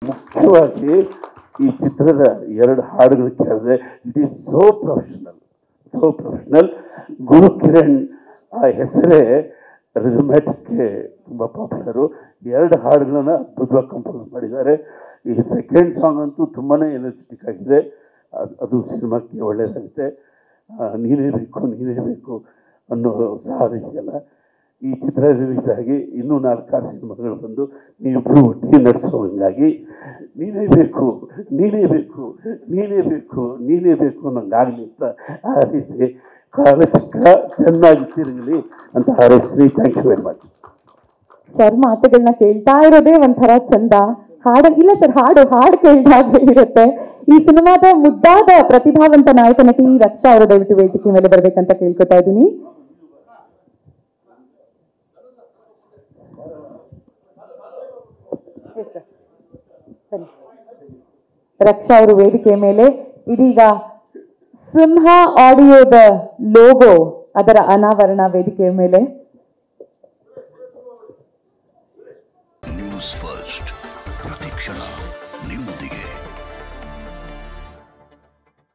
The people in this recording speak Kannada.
ಮುಖ್ಯವಾಗಿ ಈ ಚಿತ್ರದ ಎರಡು ಹಾಡುಗಳು ಕೇಳಿದ್ರೆ it is so professional so professional Guru Kiran ಆ ಹೆಸರೇ ರಿಸಮ್ಯಾಟಿಕ್ಗೆ ತುಂಬ ಪಾಪ್ಯುಲರು ಎರಡು ಹಾಡುಗಳನ್ನ ಅದ್ಭುತವಾಗಿ ಕಂಪೋಸ್ ಮಾಡಿದ್ದಾರೆ ಈ ಸೆಕೆಂಡ್ ಸಾಂಗ್ ಅಂತೂ ತುಂಬಾ ಎನರ್ಜೆಟಿಕ್ ಆಗಿದೆ ಅದು ಅದು ಸಿನಿಮಾಕ್ಕೆ ಒಳ್ಳೆಯದಾಗುತ್ತೆ ಆ, ನೀನೇ ಬೇಕು ನೀನೇ ಬೇಕು ಅನ್ನೋ ಸಾಧ ಇದೆಯಲ್ಲ ಈ ಚಿತ್ರ ರಿಲೀಸ್ ಆಗಿ ಇನ್ನೂ ನಾಲ್ಕಾರು ಸಿನಿಮಾಗಳು ಬಂದು ನೀವಿಬ್ಬರು ಒಟ್ಟಿಗೆ ನಡೆಸೋ ಹಂಗಾಗಿ ನೀನೇ ಬೇಕು ನೀನೇ ಬೇಕು ನೀನೇ ಬೇಕು ನೀನೇ ಬೇಕು ಅನ್ನೋಂಗಾಗಲಿ ಅಂತ ಹಾರೈಸಿ ಕಾಲಚಕ್ರ ಚೆನ್ನಾಗಿ ತಿರುಗಲಿ ಅಂತ ಹಾರೈಸ್ತೀನಿ thank you very much sir ಮಾತುಗಳನ್ನ ಕೇಳ್ತಾ ಇರೋದೇ ಒಂಥರ ಚಂದ ಹಾಡು ಇಲ್ಲ ಸರ್ ಹಾಡು ಹಾಡು ಕೇಳಿದಾಗ ಇರುತ್ತೆ ಈ ಸಿನಿಮಾದ ಮುದ್ದಾದ ಪ್ರತಿಭಾವಂತ ನಾಯಕ ನಟಿ ರಕ್ಷಾ ಅವರು ದಯವಿಟ್ಟು ವೇದಿಕೆ ಮೇಲೆ ಬರ್ಬೇಕಂತ ಕೇಳ್ಕೊತಾ ಇದ್ದೀನಿ ರಕ್ಷಾ ಅವರು ವೇದಿಕೆ ಮೇಲೆ ಇದೀಗ ಸಿಂಹ ಆಡಿಯೋದ ಲೋಗೋ ಅದರ ಅನಾವರಣ ವೇದಿಕೆಯ ಮೇಲೆ ನ್ಯೂಸ್ ಫಸ್ಟ್ ಪ್ರತಿಕ್ಷಣ ನಿಮ್ಮೊಂದಿಗೆ